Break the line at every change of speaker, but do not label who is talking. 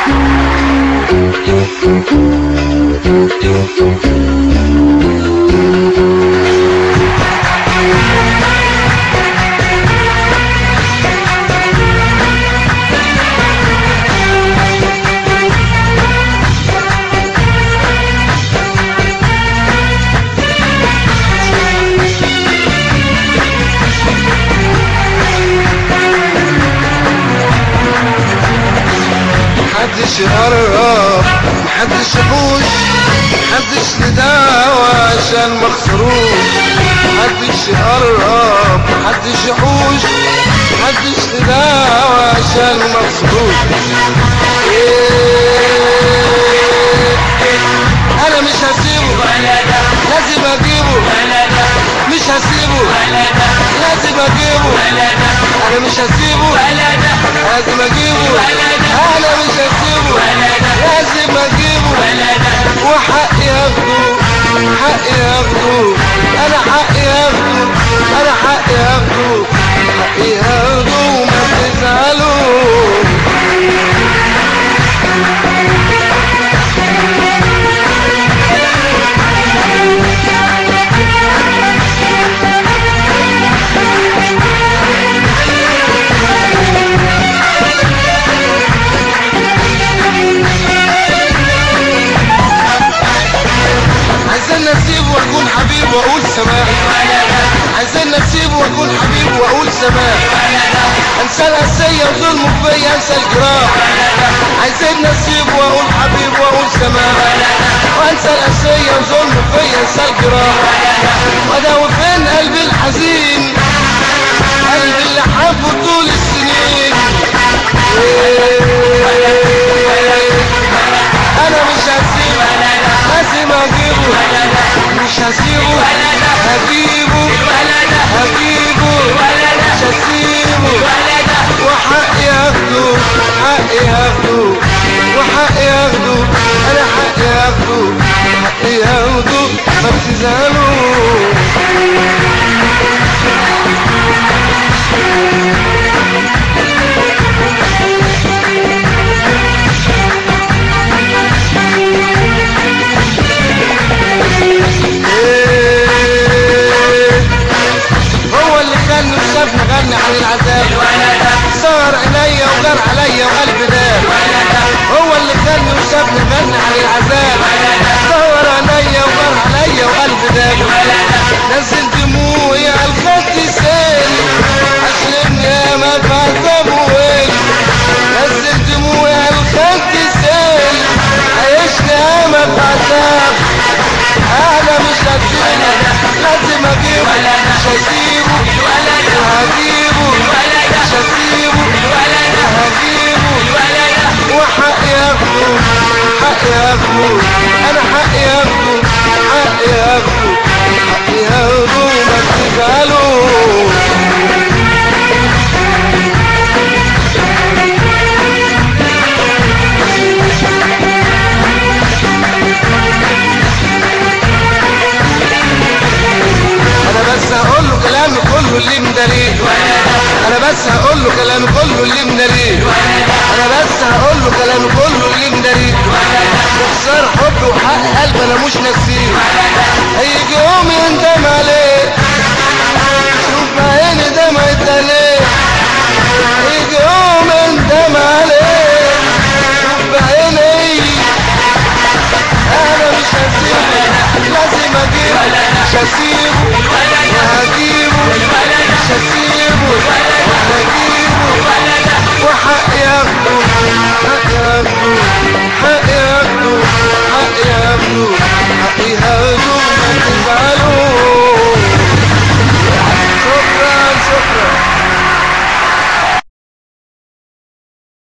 محدش يقرب محدش يحوش محدش نداوى عشان مخسروش محدش يقرب محدش يحوش محدش نداوى عشان مخسروش إيه انا مش هسيبه لازم اجيبه مش هسيبه لازم اجيبه انا مش هسيبه لازم اجيبه انا مش هسيبه لازم اجيبه وحقي اخده حقي اخده انا حقي اخده انا حقي اخده حقي اخده وما تزعلوش عايزين نسيبه واكون حبيب واقول سماح عايزين نسيبه واكون حبيب واقول سماح انسى القسية وظلمه فيا انسى الجراح عايزين نسيبه واقول حبيب واقول سماح وانسى القسية وظلمه فيا انسى الجراح واداوي فين قلبي الحزين قلبي اللي حبه طول السنين انا مش هسيبه لازم اجيبه مش هسيبه هجيبه هجيبه مش هسيبه وحقي اخده حقي اخده وحقي اخده انا حقي اخده حقي اخده ما بتزعلوش إيه هو اللي خلني وسابني غني عن العذاب صار عينيا وجار عليا وقلبي داب هو اللي خلني وسابني غني عن العذاب صار عينيا وجار عليا وقلبي داب نزل دموعي على الخد سالي عشان يا ما بعذب ويلي نزل دموعي على الخد سالي عيشني يا ما بعذب انا مش هسيبه لازم اجيبه مش هسيبه هجيبه مش هسيبه هجيبه وحقي اخده حقي اخده انا حقي اخده حقي اخده حقي اخده ما تزعلوش انا بس هقول له كلامي كله اللي مداريه انا بس هقول له كلامي كله اللي مداريه انا بس هقول له كلامي كله اللي مداريه بخسر حبي وحق قلبي انا مش ناسيه هيجي يوم يندم عليه شوف بعيني دمعت عليه هيجي يوم يندم عليه شوف بعيني انا مش هسيبه لازم اجيبه مش هسيبه وهجيبه مش هسيبه